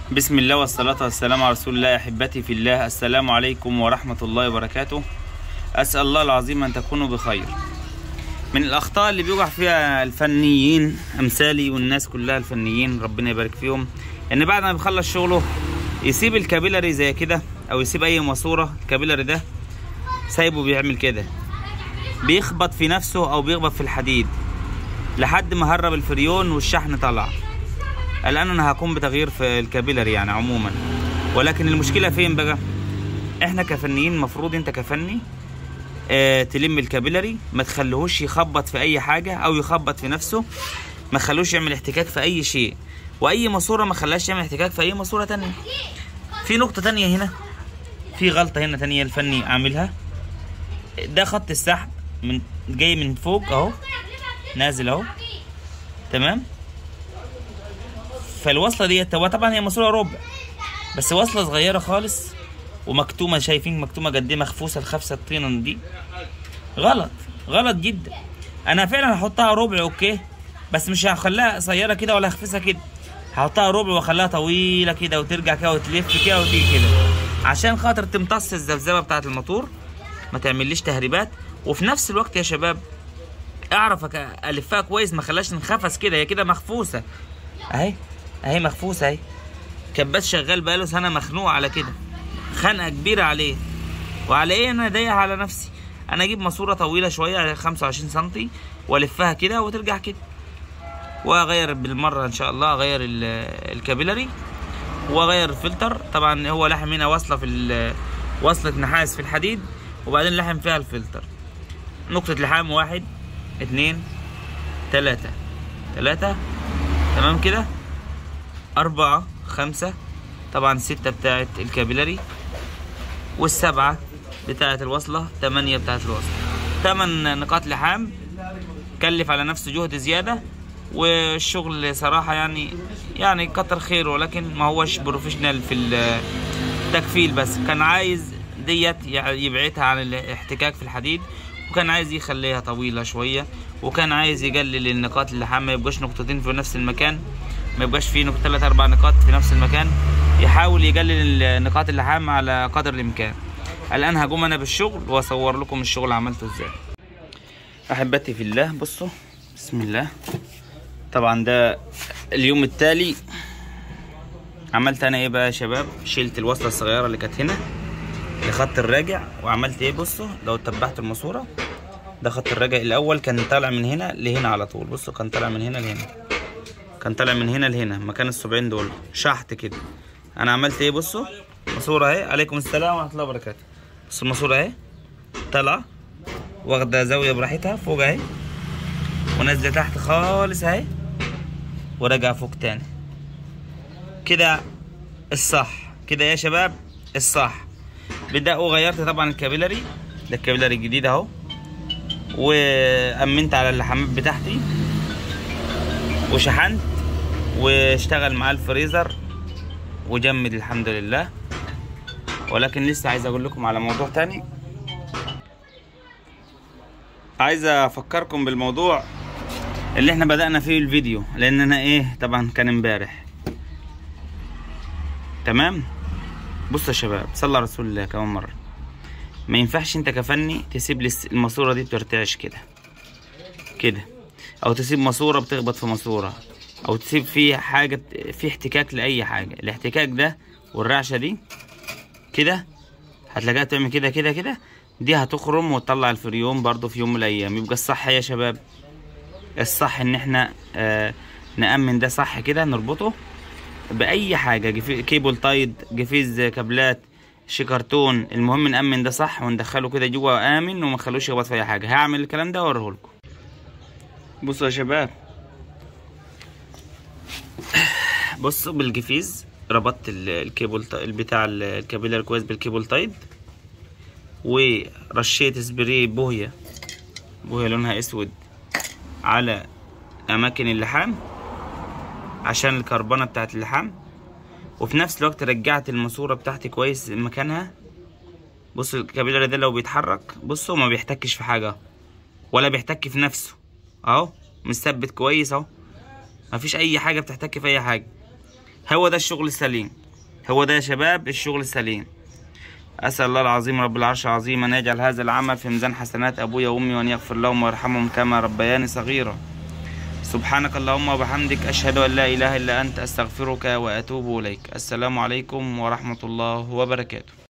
بسم الله والصلاة والسلام على رسول الله أحبتي في الله السلام عليكم ورحمة الله وبركاته أسأل الله العظيم أن تكونوا بخير من الأخطاء اللي بيقع فيها الفنيين أمثالي والناس كلها الفنيين ربنا يبارك فيهم إن بعد ما بيخلص شغله يسيب الكابيلاري زي كده أو يسيب أي ماسورة الكابيلاري ده سايبه بيعمل كده بيخبط في نفسه أو بيخبط في الحديد لحد ما هرب الفريون والشحن طلع الان انا هقوم بتغيير في الكابيلاري يعني عموما ولكن المشكله فين بقى احنا كفنيين المفروض انت كفني اه تلم الكابيلاري ما تخليهوش يخبط في اي حاجه او يخبط في نفسه ما تخلوش يعمل احتكاك في اي شيء واي ماسوره ما خلاش يعمل احتكاك في اي ماسوره تانية في نقطه تانية هنا في غلطه هنا تانية الفني عاملها ده خط السحب من جاي من فوق اهو نازل اهو تمام فالوصله ديت هو طبعا هي ماسوره ربع بس وصله صغيره خالص ومكتومه شايفين مكتومه قد ايه مخفوسه الخفسه الطينه دي غلط غلط جدا انا فعلا هحطها ربع اوكي بس مش هخليها قصيره كده ولا هخفسها كده هحطها ربع واخليها طويله كده وترجع كده وتلف كده وتيجي كده عشان خاطر تمتص الذبذبه بتاعه الموتور ما تعمليش تهريبات وفي نفس الوقت يا شباب اعرف الفها كويس ما خلاش تنخفس كده هي كده مخفوسه اهي اهي مخفوسه اهي كباس شغال بقاله سنه مخنوق على كده خنقه كبيره عليه وعلى ايه انا ضايق على نفسي انا اجيب ماسوره طويله شويه 25 سم والفها كده وترجع كده واغير بالمره ان شاء الله اغير الكابيلاري واغير الفلتر طبعا هو لحم هنا واصله في وصله نحاس في الحديد وبعدين لحم فيها الفلتر نقطه لحام واحد اتنين تلاتة تلاتة تمام كده أربعة خمسة طبعا ستة بتاعت الكابيلاري والسبعة بتاعت الوصلة تمانية بتاعت الوصلة تمن نقاط لحام كلف على نفسه جهد زيادة والشغل صراحة يعني يعني كتر خيره ولكن ما هوش بروفيشنال في التكفيل بس كان عايز ديت يبعدها عن الاحتكاك في الحديد وكان عايز يخليها طويلة شوية وكان عايز يقلل النقاط اللحام ما يبقاش نقطتين في نفس المكان ما يبقاش فيه ثلاث اربع نقاط في نفس المكان يحاول يقلل نقاط اللحام على قدر الامكان الان هقوم انا بالشغل واصور لكم الشغل عملته ازاي احبتي في الله بصوا بسم الله طبعا ده اليوم التالي عملت انا ايه بقى يا شباب شلت الوصله الصغيره اللي كانت هنا لخط الراجع وعملت ايه بصوا لو تبعت الماسوره ده خط الراجع الاول كان طالع من هنا لهنا على طول بصوا كان طالع من هنا لهنا كان طالع من هنا لهنا مكان السبعين دول شحت كده انا عملت ايه بصوا ماسوره اهي عليكم السلام ورحمه الله وبركاته بصوا الماسوره اهي طالعه واخده زاويه براحتها فوق اهي ونازله تحت خالص اهي وراجعه فوق تاني كده الصح كده يا شباب الصح بدأ وغيرت طبعا الكابيلاري ده الكابيلاري الجديد اهو وأمنت على اللحامات بتاعتي وشحنت واشتغل معاه الفريزر وجمد الحمد لله ولكن لسه عايز اقول لكم على موضوع تاني عايز افكركم بالموضوع اللي احنا بدأنا فيه الفيديو لان انا ايه طبعا كان امبارح تمام بصوا يا شباب صلى على رسول الله كمان مره ما ينفعش انت كفني تسيب لي الماسوره دي بترتعش كده كده او تسيب ماسوره بتخبط في ماسوره او تسيب فيه حاجه في احتكاك لاي حاجه الاحتكاك ده والرعشه دي كده هتلاقيها تعمل كده كده كده دي هتخرم وتطلع الفريون برضو في يوم من الايام يبقى الصح يا شباب الصح ان احنا آه نأمن ده صح كده نربطه باي حاجه كيبل تايد جفيز كابلات شي كرتون المهم نأمن ده صح وندخله كده جوه امن وما نخلوش يخبط في اي حاجه هعمل الكلام ده واوريه لكم بصوا يا شباب بصوا بالجفيز ربطت الكيبل بتاع الكابيلر كويس بالكيبل تايد ورشيت سبراي بوهيه بوهيه لونها اسود على اماكن اللحام عشان الكربونة بتاعت اللحام وفي نفس الوقت رجعت الماسورة بتاعتي كويس مكانها بصوا الكابيلاري ده لو بيتحرك بصوا ما بيحتكش في حاجة ولا بيحتك في نفسه اهو مثبت كويس اهو مفيش اي حاجه بتحتك في اي حاجه هو ده الشغل السليم هو ده يا شباب الشغل السليم أسأل الله العظيم رب العرش العظيم أن يجعل هذا العمل في ميزان حسنات أبويا وأمي وأن يغفر لهم ويرحمهم كما ربياني صغيرا سبحانك اللهم وبحمدك أشهد أن لا إله إلا أنت أستغفرك وأتوب إليك السلام عليكم ورحمة الله وبركاته